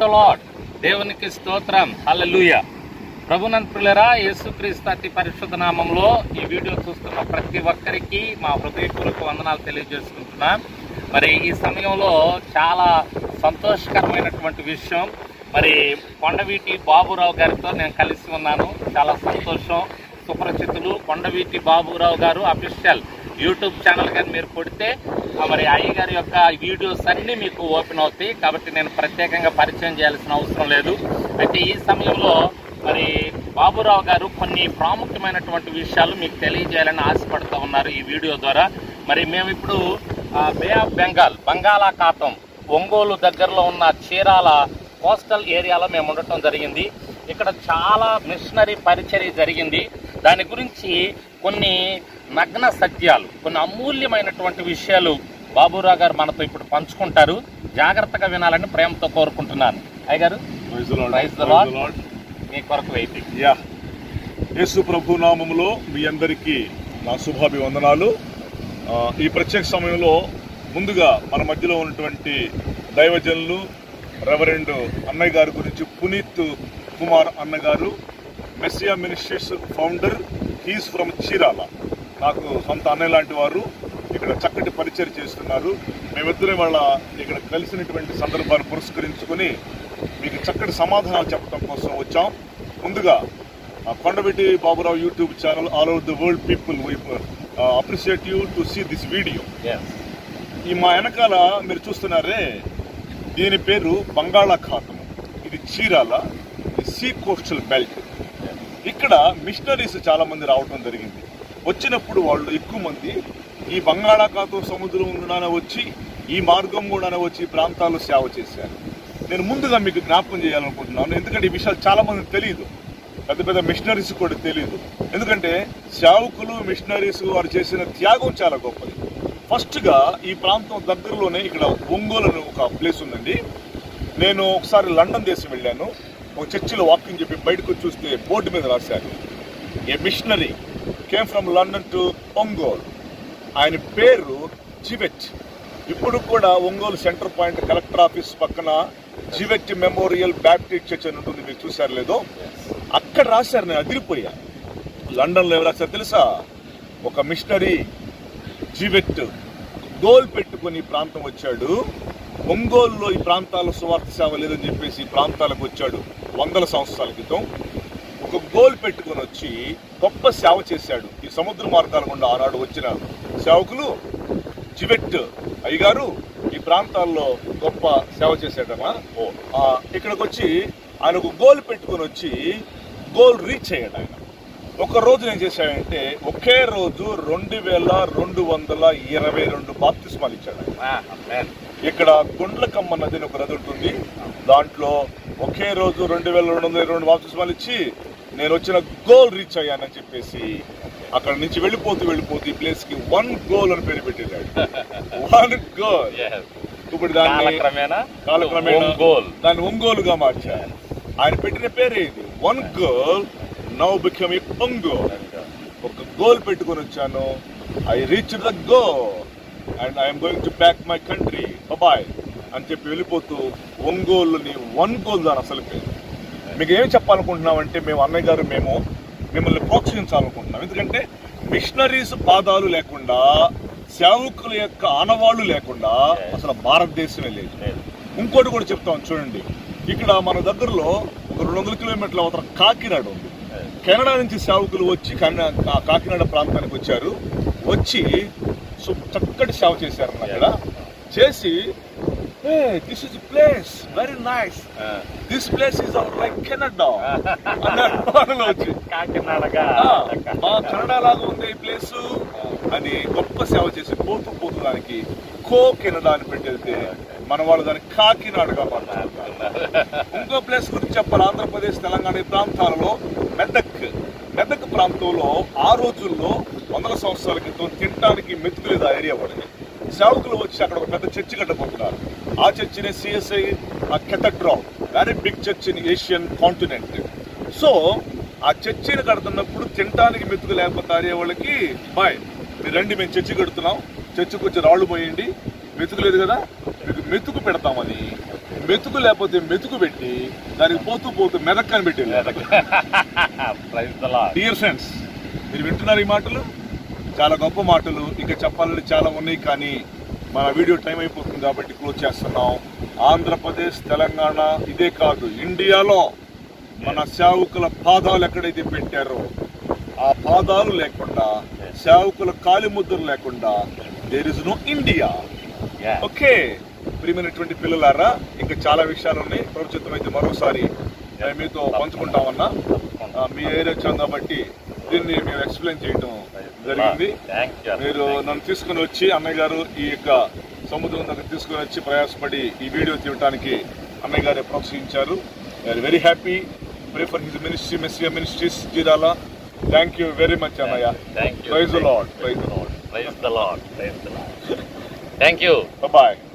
The lord దేవునికి స్తోత్రం హల్లెలూయా ప్రభునంతులరా యేసుక్రీస్తు అతి పరిశుద్ధ నామంలో ఈ వీడియో చూస్తున్న ప్రతి ఒక్కరికి మా హృదయపూర్వక వందనాలు తెలియజేసుకుంటున్నాం మరి ఈ సమయంలో చాలా సంతోషకరమైనటువంటి విషయం మరి కొండవీటి బాబురావు గారితో నేను కలిసి ఉన్నాను చాలా సంతోషం సుపరిచితులు కొండవీటి బాబురావు గారు అఫీషియల్ యూట్యూబ్ ఛానల్ కానీ మీరు కొడితే ఆ మరి అయ్య గారి యొక్క వీడియోస్ అన్నీ మీకు ఓపెన్ అవుతాయి కాబట్టి నేను ప్రత్యేకంగా పరిచయం చేయాల్సిన అవసరం లేదు అయితే ఈ సమయంలో మరి బాబురావు గారు కొన్ని ప్రాముఖ్యమైనటువంటి విషయాలు మీకు తెలియజేయాలని ఆశపడుతూ ఉన్నారు ఈ వీడియో ద్వారా మరి మేము ఇప్పుడు ఆ, బే ఆఫ్ బెంగాల్ బంగాళాఖాతం ఒంగోలు దగ్గరలో ఉన్న చీరాల కోస్టల్ ఏరియాలో మేము ఉండటం జరిగింది ఇక్కడ చాలా మిషనరీ పరిచర్య జరిగింది దాని గురించి కొన్ని నగ్న సత్యాలు కొన్ని అమూల్యమైనటువంటి విషయాలు బాబురావు గారు మనతో ఇప్పుడు పంచుకుంటారు జాగ్రత్తగా వినాలని ప్రేమతో కోరుకుంటున్నాను అయ్య గారు Praise the Lord. Praise the Praise Lord. the Lord. మీ కొరకు వెయిటింగ్ Yeah. యేసు ప్రభు నామములో మీ అందరికీ నా శుభాభివందనాలు ఆ, ఈ ప్రత్యేక సమయంలో ముందుగా మన మధ్యలో ఉన్నటువంటి దైవజనులు రెవరెండ్ అన్నయ్య గారి గురించి పునీత్ కుమార్ అన్నగారు Messiah ministries founder he's from Chirala నాకు సొంత అన్నయ్య లాంటి వారు ఇక్కడ చక్కటి పరిచయం చేస్తున్నారు మేమిద్దరం వాళ్ళ ఇక్కడ కలిసినటువంటి సందర్భాన్ని పురస్కరించుకొని మీకు చక్కటి సమాధానాలు చెప్పడం కోసం వచ్చాం ముందుగా ఆ Kondabetti Baburao YouTube channel all over the world people appreciate you to see this video ఈ మా వెనకాల మీరు చూస్తున్నారే దీని పేరు బంగాళాఖాతం ఇది చీరాల ఇది సీ కోస్టల్ బెల్ట్ ఇక్కడ మిషనరీస్ చాలా మంది రావటం జరిగింది వచ్చినప్పుడు వాళ్ళు ఎక్కువ మంది ఈ బంగాళాఖాతం సముద్రం గుండానే వచ్చి ఈ మార్గం గుండానే వచ్చి ఈ ప్రాంతాల్లో సేవ చేశారు నేను ముందుగా మీకు జ్ఞాపకం చేయాలనుకుంటున్నాను ఎందుకంటే ఈ విషయాలు చాలా మందికి తెలియదు పెద్ద పెద్ద మిషనరీస్ కూడా తెలియదు ఎందుకంటే సేవకులు మిషనరీస్ వారు చేసిన త్యాగం చాలా గొప్పది ఫస్ట్ గా ఈ ప్రాంతం దగ్గరలోనే ఇక్కడ ఒంగోలు అనే ఒక ప్లేస్ ఉందండి నేను ఒకసారి లండన్ దేశం వెళ్ళాను ఒక చర్చిలో వాకింగ్ చెప్పి బయటకు వచ్చి చూస్తే బోర్డు మీద రాశారు a missionary came from London to Ongole ఆయన పేరు జివెట్ ఇప్పుడు కూడా Ongole centre point collector office పక్కన జివెట్ మెమోరియల్ బ్యాప్టిస్ట్ చర్చ్ అని ఉంటుంది మీరు చూసారు లేదో అక్కడ రాశారు నేను అదిరిపోయా లండన్లో ఎవరు రాశారు తెలుసా ఒక మిషనరీ జీవెట్ గోల్ పెట్టుకొని ఈ ప్రాంతం వచ్చాడు ఒంగోలులో ఈ ప్రాంతాల్లో సువార్త సేవ లేదని చెప్పేసి ఈ ప్రాంతాలకు వచ్చాడు వందల సంవత్సరాల క్రితం ఒక గోల్ పెట్టుకొని వచ్చి గొప్ప సేవ చేశాడు ఈ సముద్ర మార్గాల గుండా ఆనాడు వచ్చిన సేవకులు జివెట్ అయ్యగారు ఈ ప్రాంతాల్లో గొప్ప సేవ చేశాడమ్మా ఓ ఆ, ఇక్కడికి వచ్చి ఆయన ఒక గోల్ పెట్టుకొని వచ్చి గోల్ రీచ్ అయ్యాడు ఆయన ఒక రోజు ఏం చేశాడంటే ఒకే రోజు రెండు వేల రెండు వందల ఇరవై రెండు బాప్తిస్మాలు ఇచ్చాడు ఆయన. ఇక్కడ గుండ్లకమ్మ నది అని ఒక నది ఉంటుంది దాంట్లో ఒకే రోజు రెండు వేల రెండు వందల ఇరవై రెండు బాప్తిస్మాలు ఇచ్చి నేను వచ్చిన గోల్ రీచ్ అయ్యానని చెప్పేసి అక్కడ నుంచి వెళ్ళిపోతూ వెళ్ళిపోతూ ఈ ప్లేస్ కి వన్ గోల్ అని పేరు పెట్టేశాడు వన్ గోల్ ఇప్పుడు దాన్ని కాలక్రమేణా కాలక్రమేణా ఒంగోల్ దాన్ని ఒంగోలుగా మార్చారు ఆయన పెట్టిన పేరే ఇది one goal now become Ongole ఒక గోల్ పెట్టుకొని వచ్చాను I reach the goal and I'm going to back my country boy అని చెప్పి వెళ్ళిపోతూ ఒంగోలుని వన్ గోల్ దాని అసలు పేరు మీకు ఏం చెప్పాలనుకుంటున్నామంటే మేము అన్నయ్య గారు మేము మిమ్మల్ని ప్రోత్సహించాలనుకుంటున్నాం ఎందుకంటే మిషనరీస్ పాదాలు లేకుండా సేవకుల యొక్క ఆనవాళ్లు లేకుండా అసలు భారతదేశమే లేదు ఇంకోటి కూడా చెప్తాం చూడండి ఇక్కడ మన దగ్గరలో ఒక రెండు వందల కిలోమీటర్ల అవతల కాకినాడ ఉంది కెనడా నుంచి సేవకులు వచ్చి కన్నా- ఆ కాకినాడ ప్రాంతానికి వచ్చారు వచ్చి సు- చక్కటి సేవ చేశారు అక్కడ చేసి this is place very nice this place is our like Canada అన్నారు వాళ్ళు వచ్చి కాకినాడగా ఆ, మా కన్నడ లాగా ఉంది ఈ ప్లేస్ అని గొప్ప సేవ చేసి పోతూ పోతూ దానికి కో కెనడా అని పెట్టేస్తే మన వాళ్ళు దాన్ని కాకినాడగా మార్చారు ఇంకో ప్లేస్ గురించి చెప్పాలి ఆంధ్రప్రదేశ్ తెలంగాణ ఈ ప్రాంతాలలో మెదక్ మెదక్ ప్రాంతంలో ఆ రోజుల్లో వందల సంవత్సరాల క్రితం తినడానికి మెతుకులేదు ఆ ఏరియా వాళ్ళకి సేవకులు వచ్చి అక్కడ ఒక పెద్ద చర్చి కట్టబోతున్నారు ఆ చర్చిని CSI cathedral very big church in Asian continent so ఆ చర్చిని కడుతున్నప్పుడు తినడానికి మెతుకు లేకపోతే ఆడే వాళ్ళకి బాయ్ మీరు రండి మేము చర్చి కడుతున్నాం చర్చికి వచ్చి రాళ్ళు పోయండి మెతుకు లేదు కదా మీకు మెతుకు పెడతామని మెతుకు లేకపోతే మెతుకు పెట్టి దానికి పోతూ పోతూ మెదక్కని పెట్టింది praise the lord dear friends మీరు వింటున్నారు ఈ మాటలు చాలా గొప్ప మాటలు ఇంకా చెప్పాలని చాలా ఉన్నాయి కానీ మన వీడియో టైం అయిపోతుంది కాబట్టి క్లోజ్ చేస్తున్నాం ఆంధ్రప్రదేశ్ తెలంగాణ ఇదే కాదు ఇండియాలో మన సేవకుల పాదాలు ఎక్కడైతే పెట్టారో ఆ పాదాలు లేకుండా సేవకుల కాలి ముద్రలు లేకుండా there is no India yeah okay ప్రియమైనటువంటి పిల్లలారా ఇంకా చాలా విషయాలు ఉన్నాయి ప్రభుత్వం అయితే మరోసారి నేను మీతో పంచుకుంటామన్నా ఆ, మీ ఏరియా వచ్చాం కాబట్టి దీన్ని మేము ఎక్స్ప్లెయిన్ చేయడం జరిగింది థ్యాంక్ యూ మీరు నన్ను తీసుకుని వచ్చి అన్నయ్య గారు ఈ యొక్క సముద్రం దగ్గర తీసుకుని వచ్చి ప్రయాసపడి ఈ వీడియో తీయడానికి అన్నయ్య గారు ప్రోత్సహించారు very happy pray for his ministry Messiah ministries Chirala thank you very much అన్నయ్య thank you Praise the Lord. Praise the praise the lord praise the lord thank you bye